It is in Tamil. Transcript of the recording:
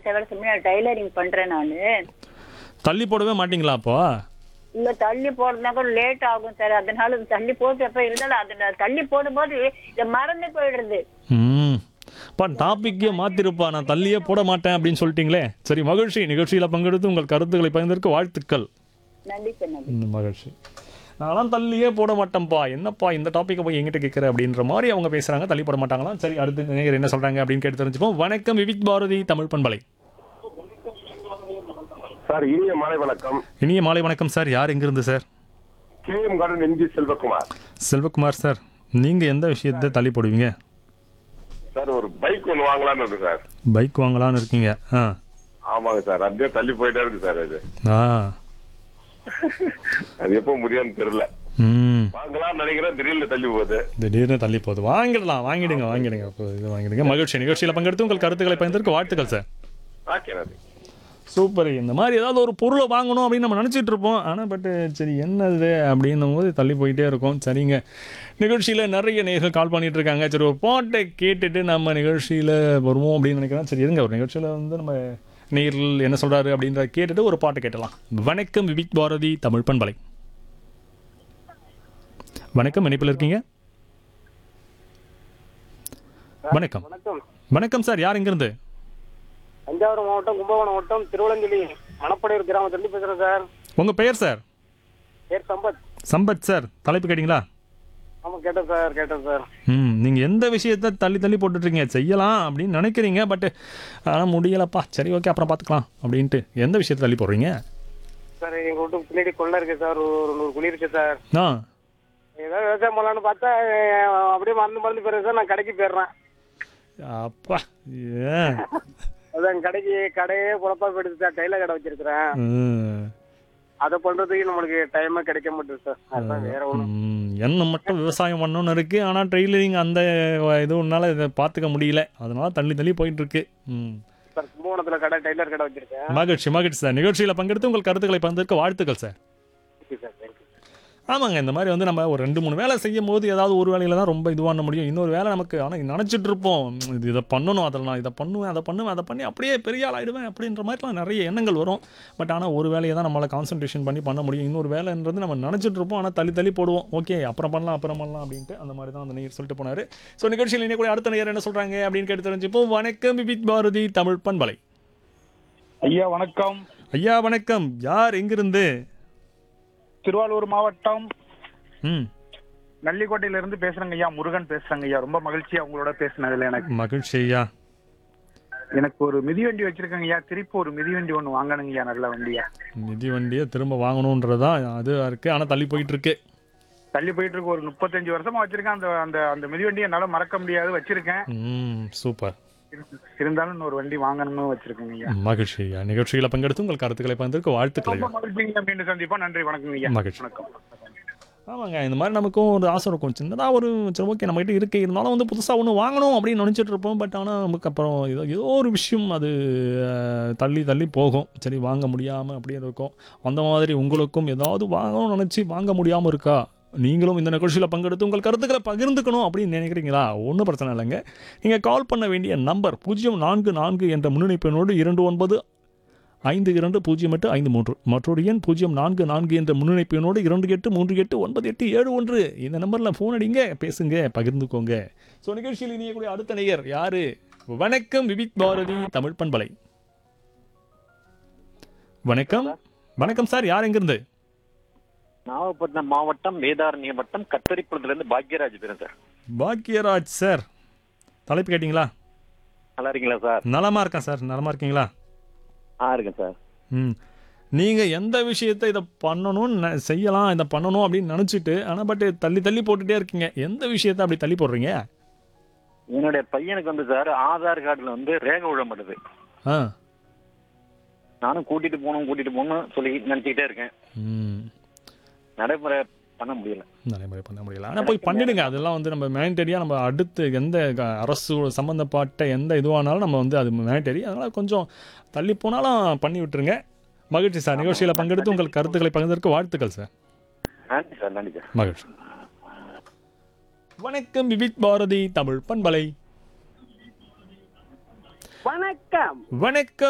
சேவை சமயம் டைலரிங் பண்றேன் நானு தள்ளி போடவே மாட்டீங்களா அப்போ இல்ல தள்ளி போடுறதுனா கூட லேட் ஆகும் சார் அதனால தள்ளி போட்டு எப்ப இருந்தாலும் அது தள்ளி போடும்போது இதை மறந்து போயிடுறது ம் பா டாபிக்கே மாத்திருப்பா நான் தள்ளியே போட மாட்டேன் அப்படின்னு சொல்லிட்டீங்களே சரி மகிழ்ச்சி நிகழ்ச்சியில் பங்கெடுத்து உங்கள் கருத்துக்களை பகிர்ந்ததற்கு வாழ்த்துக்கள் நன்றி சார் நன்றி ம், மகிழ்ச்சி நான்லாம் தள்ளியே போட மாட்டேன்ப்பா என்னப்பா இந்த டாப்பிக்கை போய் எங்கிட்ட கேட்குற அப்படின்ற மாதிரி அவங்க பேசுகிறாங்க தள்ளி போட மாட்டாங்களாம் சரி அடுத்து நேயர் என்ன சொல்கிறாங்க அப்படின்னு கேட்டு தெரிஞ்சுப்போம் வணக்கம் விவிக் பாரதி தமிழ் பண்பலை சார் இனிய மாலை வணக்கம் இனிய மாலை வணக்கம் சார் யார் எங்கிருந்து sir K M garden NG Selvakumar Selvakumar sir நீங்கள் எந்த விஷயத்தை தள்ளி போடுவீங்க சார் ஒரு பைக் ஒன்று வாங்கலாம்னு இருக்கு சார் பைக் வாங்கலான்னு இருக்கீங்க ஆ ஆமாங்க சார் அப்படியே தள்ளி போயிட்டே இருக்கு சார் அது ஆ அது எப்போ முடியும்னு தெரியல ம் வாங்கலாம்னு நினைக்கிறேன் திடீர்னு தள்ளி போகுது திடீர்னு தள்ளி போகுது வாங்கிடலாம் வாங்கிடுங்க வாங்கிடுங்க அப்போ இது வாங்கிடுங்க மகிழ்ச்சி நிகழ்ச்சியில் பங்கெடுத்து உங்கள் கருத்துக்களை பயந்ததற்கு வாழ்த்துக்கள் சார் ஓகே நன்றி சூப்பர் இந்த மாதிரி ஏதாவது ஒரு பொருளை வாங்கணும் அப்படின்னு நம்ம நினச்சிட்டு இருப்போம் ஆனால் பட்டு சரி என்னது அப்படின்னும் போது தள்ளி போயிட்டே இருக்கும் சரிங்க நிகழ்ச்சியில் நிறைய நேர்கள் கால் பண்ணிட்டு இருக்காங்க சரி ஒரு பாட்டை கேட்டுட்டு நம்ம நிகழ்ச்சியில் வருவோம் அப்படின்னு நினைக்கிறேன் சரி இருங்க ஒரு நிகழ்ச்சியில் வந்து நம்ம நேரில் என்ன சொல்கிறாரு அப்படின்றத கேட்டுட்டு ஒரு பாட்டை கேட்டலாம் வணக்கம் விவிக் பாரதி தமிழ் பண்பலை வணக்கம் இணைப்பில் இருக்கீங்க வணக்கம் வணக்கம் வணக்கம் சார் யார் எங்கிருந்து தஞ்சாவூர் மாவட்டம் கும்பகோணம் மாவட்டம் திருவள்ளங்கிரி மணப்படையூர் கிராமத்திலிருந்து பேசுறேன் சார் உங்கள் பெயர் சார் பேர் சம்பத் சம்பத் சார் தலைப்பு கேட்டிங்களா ஆமா கேட்டேன் சார் கேட்டேன் சார் ம் நீங்கள் எந்த விஷயத்த தள்ளி தள்ளி போட்டுட்ருக்கீங்க செய்யலாம் அப்படின்னு நினைக்கிறீங்க பட் ஆனால் முடியலப்பா சரி ஓகே அப்புறம் பார்த்துக்கலாம் அப்படின்ட்டு எந்த விஷயத்தை தள்ளி போடுறீங்க சார் எங்க வீட்டு பின்னாடி கொள்ள இருக்கு சார் ஒரு நூறு குழி இருக்கு சார் ஆ ஏதாவது விவசாயம் பண்ணலாம்னு பார்த்தா அஹ், அப்படியே மறந்து மறந்து போயிருது சார் நான் கடைக்கு போயிடுறேன் அப்பா ஏ அதான் கடைக்கு கடையே குழப்பா போயிடுது சார் டைலர் கடை வச்சிருக்கிறேன் ம். அதை பண்றதுக்கு நம்மளுக்கு டைமே கிடைக்க மாட்டேது சார் அதான் வேற ஒண்ணும் ம், என்ன மட்டும் விவசாயம் பண்ணணும்னு இருக்குது ஆனால் ட்ரெயிலரிங் அந்த இது உன்னால இதை பார்த்துக்க முடியல அதனால தள்ளி தள்ளி போயிட்டு இருக்கு ம் சார் கும்பகோணத்துல கடை டைலர் கடை வச்சிருக்கேன் மகிழ்ச்சி மகிழ்ச்சி சார் நிகழ்ச்சியில் பங்கெடுத்து உங்கள் கருத்துக்களை பகிர்ந்ததற்கு வாழ்த்துக்கள் சார் ஓகே சார் தேங்க்யூ ஆமாங்க இந்த மாதிரி வந்து நம்ம ஒரு ரெண்டு மூணு வேலை செய்யும் போது ஏதாவது ஒரு வேலையில தான் ரொம்ப இது பண்ண முடியும் இன்னொரு வேலை நமக்கு ஆனால் நினச்சிட்டு இருப்போம் இது இதை பண்ணணும் அதில் நான் இதை பண்ணுவேன் அதை பண்ணுவேன் அதை பண்ணி அப்படியே பெரிய ஆள் ஆயிடுவேன் அப்படின்ற மாதிரிலாம் நிறைய எண்ணங்கள் வரும் பட் ஆனால் ஒரு வேலையை தான் நம்மளால் கான்சன்ட்ரேஷன் பண்ணி பண்ண முடியும் இன்னொரு வேலைன்றது நம்ம நினச்சிட்டு இருப்போம் ஆனால் தள்ளி தள்ளி போடுவோம் ஓகே அப்புறம் பண்ணலாம் அப்புறம் பண்ணலாம் அப்படின்ட்டு அந்த மாதிரி தான் அந்த நேயர் சொல்லிட்டு போனார் ஸோ நிகழ்ச்சியில் இன்னைக்கு கூட அடுத்த நேயர் என்ன சொல்கிறாங்க அப்படின்னு கேட்டு தெரிஞ்சுப்போம் வணக்கம் விபித் பாரதி தமிழ் பண்பலை ஐயா வணக்கம் ஐயா வணக்கம் யார் எங்கிருந்து திருவாரூர் மாவட்டம் ம் நல்லிக்கோட்டையில இருந்து பேசுறேங்க ஐயா முருகன் பேசுறேங்க ஐயா ரொம்ப மகிழ்ச்சியா உங்களோட பேசினதுல எனக்கு மகிழ்ச்சி ஐயா எனக்கு ஒரு மிதிவண்டி வச்சிருக்கேங்க ஐயா திருப்பி ஒரு மிதிவண்டி ஒண்ணு வாங்கணுங்க ஐயா நல்ல வண்டியா மிதி வண்டியை திரும்ப வாங்கணுன்றதா அது இருக்குது ஆனால் தள்ளி போயிட்டு இருக்கு தள்ளி போயிட்டு இருக்கு ஒரு முப்பத்தஞ்சு வருஷமா வச்சிருக்கேன் அந்த அந்த அந்த மிதிவண்டியை என்னால மறக்க முடியாது வச்சிருக்கேன் ம் சூப்பர் இருந்தாலும் இன்னொரு வண்டி வாங்கணும்னு வச்சிருக்கேங்க ஐயா மகிழ்ச்சி ஐயா நிகழ்ச்சிகளை பங்கெடுத்து உங்கள் கருத்துக்களை பகிர்ந்ததற்கு வாழ்த்துக்கள் ரொம்ப ஐயா மகிழ்ச்சிங்க மீண்டும் சந்திப்போம் நன்றி வணக்கம் ஐயா மகிழ்ச்சி. வணக்கம் ஆமாங்க இந்த மாதிரி நமக்கும் ஒரு ஆசை இருக்கும் சின்னதாக ஒரு சரி ஓகே நம்மகிட்ட இருக்கு இருந்தாலும் வந்து புதுசாக ஒன்று வாங்கணும் அப்படின்னு நினச்சிட்டு இருப்போம் பட் ஆனால் நமக்கு அப்புறம் ஏதோ ஏதோ ஒரு விஷயம் அது அஹ், தள்ளி தள்ளி போகும் சரி வாங்க முடியாமல் அப்படியே இருக்கும் அந்த மாதிரி உங்களுக்கும் ஏதாவது வாங்கணும்னு நினச்சி வாங்க முடியாமல் இருக்கா நீங்களும் இந்த நிகழ்ச்சியில் பங்கெடுத்து உங்கள் கருத்துக்களை பகிர்ந்துக்கணும் அப்படின்னு நினைக்கிறீங்களா ஒன்றும் பிரச்சனை இல்லைங்க நீங்கள் கால் பண்ண வேண்டிய நம்பர் பூஜ்ஜியம் நான்கு நான்கு என்ற முன்னணிப்பெண்ணோடு இரண்டு ஒன்பது ஐந்து இரண்டு பூஜ்ஜியம் எட்டு ஐந்து மூன்று மற்றொரு எண் பூஜ்ஜியம் நான்கு நான்கு என்ற முன்னணிப்பு எண்ணோடு இரண்டு எட்டு மூன்று எட்டு ஒன்பது எட்டு ஏழு ஒன்று இந்த நம்பரில் ஃபோன் அடிங்க பேசுங்க பகிர்ந்துக்கோங்க ஸோ நிகழ்ச்சியில் இணையக்கூடிய அடுத்த நேயர் யாரு வணக்கம் விவித் பாரதி தமிழ் பண்பலை வணக்கம் வணக்கம் சார் யார் எங்கிருந்து நாகப்பட்டினம் மாவட்டம் வேதாரண்யம் வட்டம் கத்தரிக்குளத்துலேருந்து பாக்யராஜ் பேரும் சார் பாக்கியராஜ் சார் தலைப்பு கேட்டிங்களா நல்லா இருக்கீங்களா சார் நலமா இருக்கேன் சார் நலமா இருக்கீங்களா ஆ இருக்கேன் சார் ம் நீங்கள் எந்த விஷயத்தை இதை பண்ணணும்னு நெ- செய்யலாம் இதை பண்ணணும் அப்படின்னு நினச்சிட்டு ஆனால் பட் தள்ளி தள்ளி போட்டுட்டே இருக்கீங்க எந்த விஷயத்தை அப்படி தள்ளி போடுறீங்க என்னுடைய பையனுக்கு வந்து சார் ஆதார் கார்டுல வந்து ரேகை விழ மாட்டேது ஆ நானும் கூட்டிட்டு போகணும் கூட்டிட்டு போகணும் சொல்லி நினைச்சுக்கிட்டே இருக்கேன் ம் நடைமுறை பண்ண முடியல நடைமுறை பண்ண முடியல ஆனால் போய் பண்ணிடுங்க அதெல்லாம் வந்து நம்ம மேனிட்டரியாக நம்ம அடுத்து எந்த க- அரசு சம்மந்தப்பட்ட எந்த இதுவானாலும் நம்ம வந்து அது மேனிட்டரி அதனால் கொஞ்சம் தள்ளி போனாலும் பண்ணி விட்டுருங்க மகிழ்ச்சி சார் நிகழ்ச்சியில் பங்கெடுத்து உங்கள் கருத்துக்களை பகிர்ந்ததற்கு வாழ்த்துக்கள் சார் நன்றி சார் நன்றி சார் மகிழ்ச்சி வணக்கம் விவித் பாரதி தமிழ் பண்பலை வணக்கம் வணக்கம்